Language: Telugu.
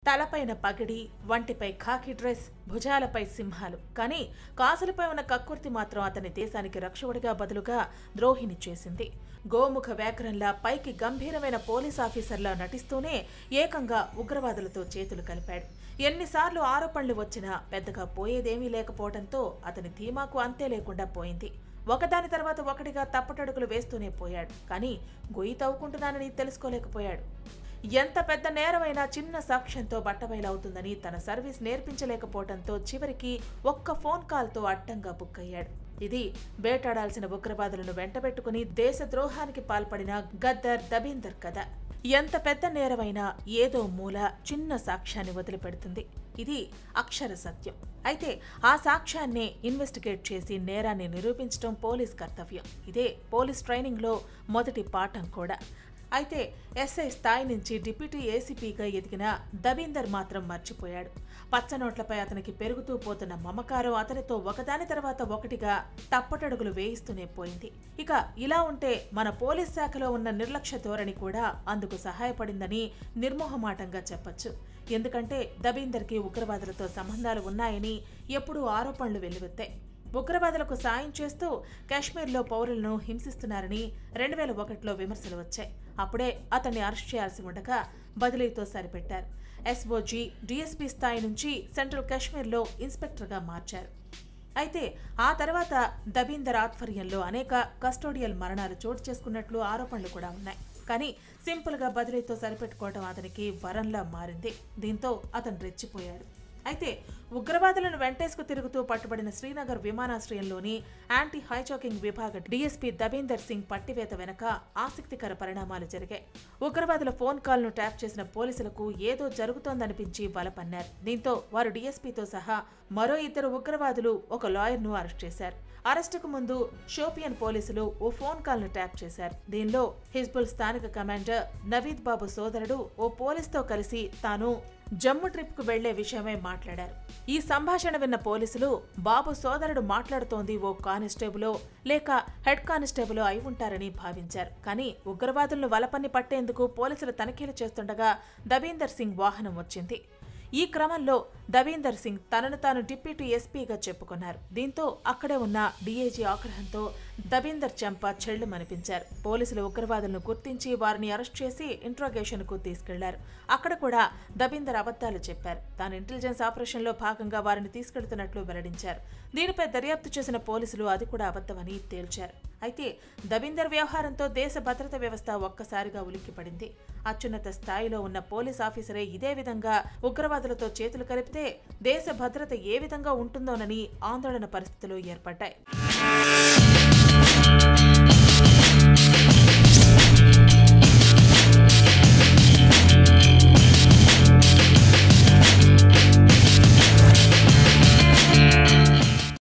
తలపైన పగిడి వంటిపై ఖాకీ డ్రెస్ భుజాలపై సింహాలు కానీ కాసులపై ఉన్న కక్కుర్తి మాత్రం అతని దేశానికి రక్షకుడిగా బదులుగా ద్రోహిని చేసింది గోముఖ వ్యాఘ్రంలా పైకి గంభీరమైన పోలీస్ ఆఫీసర్లా నటిస్తూనే ఏకంగా ఉగ్రవాదులతో చేతులు కలిపాడు ఎన్నిసార్లు ఆరోపణలు వచ్చినా పెద్దగా పోయేదేమీ లేకపోవడంతో అతని ధీమాకు అంతే లేకుండా పోయింది ఒకదాని తర్వాత ఒకటిగా తప్పటడుగులు వేస్తూనే పోయాడు కానీ గొయ్యి తవ్వుకుంటున్నానని తెలుసుకోలేకపోయాడు ఎంత పెద్ద నేరమైనా చిన్న సాక్ష్యంతో బట్టబయలవుతుందని తన సర్వీస్ నేర్పించలేకపోవడంతో చివరికి ఒక్క ఫోన్ కాల్తో అడ్డంగా బుక్ అయ్యాడు ఇది వేటాడాల్సిన ఉగ్రవాదులను వెంటబెట్టుకుని దేశద్రోహానికి పాల్పడిన గద్దర్ దబీందర్ కథ ఎంత పెద్ద నేరమైనా ఏదో మూల చిన్న సాక్ష్యాన్ని వదిలిపెడుతుంది ఇది అక్షర సత్యం అయితే ఆ సాక్ష్యాన్నే ఇన్వెస్టిగేట్ చేసి నేరాన్ని నిరూపించడం పోలీస్ కర్తవ్యం ఇదే పోలీస్ ట్రైనింగ్లో మొదటి పాఠం కూడా అయితే ఎస్ఐ స్థాయి నుంచి డిప్యూటీ ఏసీపీగా ఎదిగిన దబీందర్ మాత్రం మర్చిపోయాడు పచ్చనోట్లపై అతనికి పెరుగుతూ పోతున్న మమకారం అతనితో ఒకదాని తర్వాత ఒకటిగా తప్పటడుగులు వేయిస్తూనే పోయింది ఇక ఇలా ఉంటే మన పోలీస్ శాఖలో ఉన్న నిర్లక్ష్య ధోరణి కూడా అందుకు సహాయపడిందని నిర్మోహమాటంగా చెప్పొచ్చు ఎందుకంటే దబీందర్కి ఉగ్రవాదులతో సంబంధాలు ఉన్నాయని ఎప్పుడూ ఆరోపణలు వెల్లువెత్తాయి ఉగ్రవాదులకు సాయం చేస్తూ కాశ్మీర్లో పౌరులను హింసిస్తున్నారని రెండు వేల ఒకటిలో విమర్శలు వచ్చాయి అప్పుడే అతన్ని అరెస్ట్ చేయాల్సి ఉండగా బదిలీతో సరిపెట్టారు ఎస్ఓజీ డీఎస్పీ స్థాయి నుంచి సెంట్రల్ కాశ్మీర్లో ఇన్స్పెక్టర్గా మార్చారు అయితే ఆ తర్వాత దబీందర్ ఆధ్వర్యంలో అనేక కస్టోడియల్ మరణాలు చోటు చేసుకున్నట్లు ఆరోపణలు కూడా ఉన్నాయి కానీ సింపుల్గా బదిలీతో సరిపెట్టుకోవడం అతనికి వరంలా మారింది దీంతో అతను రెచ్చిపోయాడు అయితే ఉగ్రవాదులను వెంటేసుకు తిరుగుతూ పట్టుబడిన శ్రీనగర్ విమానాశ్రయంలోని యాంటీ హైజాకింగ్ విభాగ డీఎస్పీ దబీందర్ సింగ్ పట్టివేత వెనక ఆసక్తికర పరిణామాలు జరిగాయి ఉగ్రవాదుల ఫోన్ కాల్ను ట్యాప్ చేసిన పోలీసులకు ఏదో జరుగుతోందనిపించి వలపన్నారు దీంతో వారు డీఎస్పీతో సహా మరో ఇద్దరు ఉగ్రవాదులు ఒక లాయర్ను అరెస్ట్ చేశారు అరెస్టుకు ముందు షోపియన్ పోలీసులు ఓ ఫోన్ కాల్ను ట్యాప్ చేశారు దీనిలో హిజ్బుల్ స్థానిక కమాండర్ నవీద్ బాబు సోదరుడు ఓ పోలీస్తో కలిసి తాను జమ్ము ట్రిప్కు వెళ్లే విషయమై మాట్లాడారు ఈ సంభాషణ విన్న పోలీసులు బాబు సోదరుడు మాట్లాడుతోంది ఓ కానిస్టేబులో లేక హెడ్ కానిస్టేబులో అయి ఉంటారని భావించారు కానీ ఉగ్రవాదులను వలపన్ని పట్టేందుకు పోలీసులు తనిఖీలు చేస్తుండగా దబీందర్ సింగ్ వాహనం వచ్చింది ఈ క్రమంలో దవీందర్ సింగ్ తనను తాను డిప్యూటీ ఎస్పీగా చెప్పుకున్నారు దీంతో అక్కడే ఉన్న డీఐజీ ఆగ్రహంతో దబీందర్ చెంప చెళ్లు మనిపించారు పోలీసులు ఉగ్రవాదులను గుర్తించి వారిని అరెస్ట్ చేసి ఇంట్రోగేషన్ కు తీసుకెళ్లారు అక్కడ కూడా దబీందర్ అబద్ధాలు చెప్పారు తాను ఇంటెలిజెన్స్ ఆపరేషన్లో భాగంగా వారిని తీసుకెళ్తున్నట్లు వెల్లడించారు దీనిపై దర్యాప్తు చేసిన పోలీసులు అది కూడా అబద్ధమని తేల్చారు అయితే దబీందర్ వ్యవహారంతో దేశ భద్రత వ్యవస్థ ఒక్కసారిగా ఉలిక్కిపడింది అత్యున్నత స్థాయిలో ఉన్న పోలీస్ ఆఫీసరే ఇదే విధంగా ఉగ్రవాదులతో చేతులు కలిపితే దేశ భద్రత ఏ విధంగా ఉంటుందోనని ఆందోళన పరిస్థితులు ఏర్పడ్డాయి